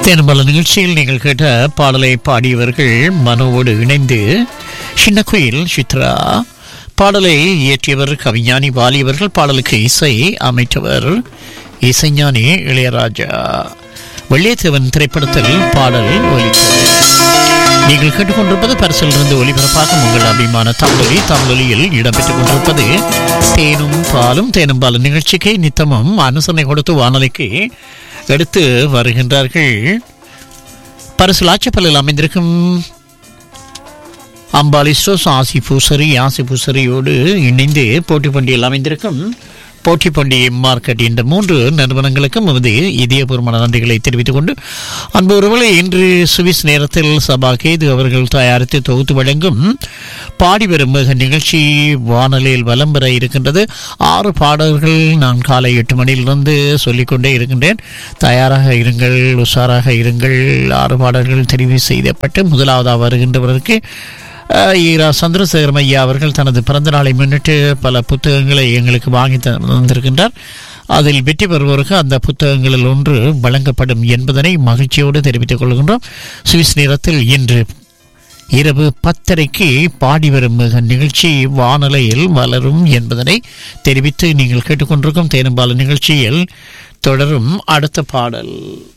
தேனும்பல நிகழ்ச்சியில் நீங்கள் கேட்ட பாடலை பாடியவர்கள் மனோவோடு இணைந்து சின்ன குயில் சித்ரா பாடலை இயற்றியவர் கவிஞானி வாலி அவர்கள் பாடலுக்கு இசை அமைத்தவர் இசைஞானி இளையராஜா வெள்ளியத்தேவன் திரைப்படத்தில் பாடல் ஒலித்தது நீங்கள் கேட்டுக்கொண்டிருப்பது பரிசிலிருந்து ஒலிபரப்பாக உங்கள் அபிமான தமிழொலி தமிழொலியில் இடம்பெற்றுக் கொண்டிருப்பது தேனும் பாலும் தேனும் பாலும் நிகழ்ச்சிக்கு நித்தமும் அனுசரணை கொடுத்து வானொலிக்கு எடுத்து வருகின்றார்கள் பரிசலாச்சப்பலில் அமைந்திருக்கும் அம்பாலிஸ்டோஸ் ஆசி பூசரி ஆசி பூசரியோடு இணைந்து போட்டி பண்டிகையில் அமைந்திருக்கும் போட்டி பண்டிகை மார்க்கெட் இந்த மூன்று நிறுவனங்களுக்கும் நமது இதயபூர்வமான நன்றிகளை தெரிவித்துக் கொண்டு அன்பு ஒருவரை இன்று சுவிஸ் நேரத்தில் சபா கேது அவர்கள் தயாரித்து தொகுத்து வழங்கும் பாடி வரும் மிக நிகழ்ச்சி வானொலியில் வலம் பெற இருக்கின்றது ஆறு பாடல்கள் நான் காலை எட்டு மணியிலிருந்து சொல்லிக்கொண்டே இருக்கின்றேன் தயாராக இருங்கள் உஷாராக இருங்கள் ஆறு பாடல்கள் தெரிவு செய்யப்பட்டு முதலாவதாக வருகின்றவருக்கு அஹ், ஈரா சந்திரசேகரம் ஐயா அவர்கள் தனது பிறந்த நாளை முன்னிட்டு பல புத்தகங்களை எங்களுக்கு வாங்கி தந்திருக்கின்றார் அதில் வெற்றி பெறுவோருக்கு அந்த புத்தகங்களில் ஒன்று வழங்கப்படும் என்பதனை மகிழ்ச்சியோடு தெரிவித்துக் கொள்கின்றோம் சுவிஸ் நேரத்தில் இன்று இரவு பத்தரைக்கு பாடி வரும் மிக நிகழ்ச்சி வானொலியில் வளரும் என்பதனை தெரிவித்து நீங்கள் கேட்டுக்கொண்டிருக்கும் தேனும்பால நிகழ்ச்சியில் தொடரும் அடுத்த பாடல்